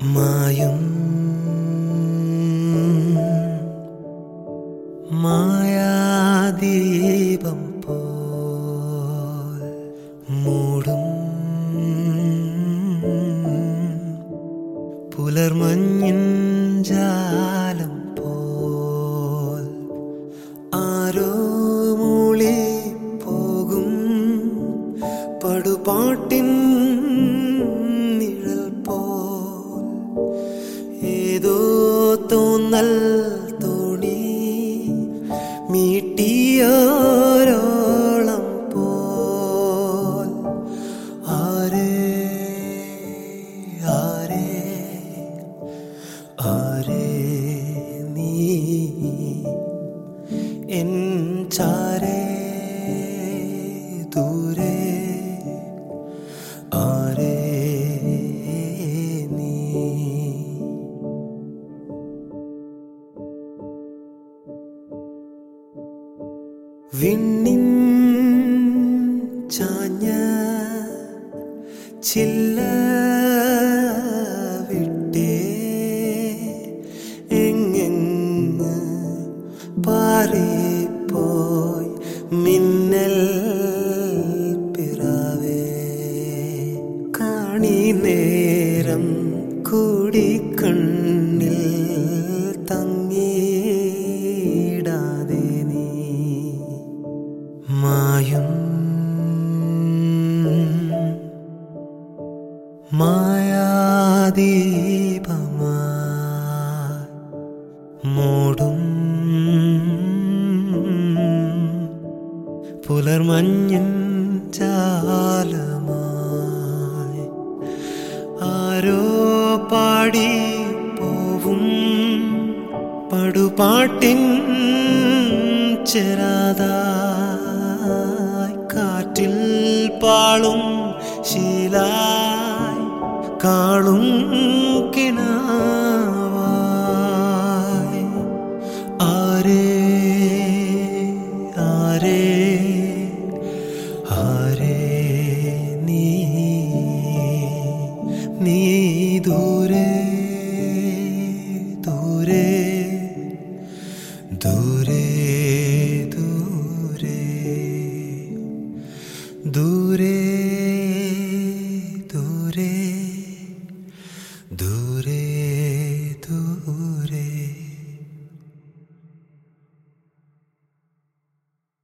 മായും മായാദീപം പോൽ മൂടും പുലർമഞ്ഞിൻ ജാലം പോൽ ആരോ മൂളി പോകും പടുപാട്ടിൻ നിഴൽ പോൽ ഏതോ തോന്നൽ തോണി മീട്ടിയോരോളം പോൽ ആരേ ആരേ ആരേ നീ എൻ ചാരേ ദൂരെ ആരേ നീ വിണ്ണിൻ ചാഞ്ഞ ചില്ല വിട്ടേ എങ്ങെങ്ങ് പാറിപ്പോയി മിന്നൽ പിറാവേ കാണി നേരം കൂടി കണ്ണിൽ തങ്ങിയിടാതെ നീ മായും മായാദീപമായി മൂടും പുലർമഞ്ഞിൻ ജാലമായി ആരോ പാടി പോവും പടുപാട്ടിൻ ചെറാതായി കാറ്റിൽ പാളും ശീലായി കാണും കിനാവായി ആരേ ആരേ ആരേ നീ നീ ദൂരെ ദൂരെ ദൂരെ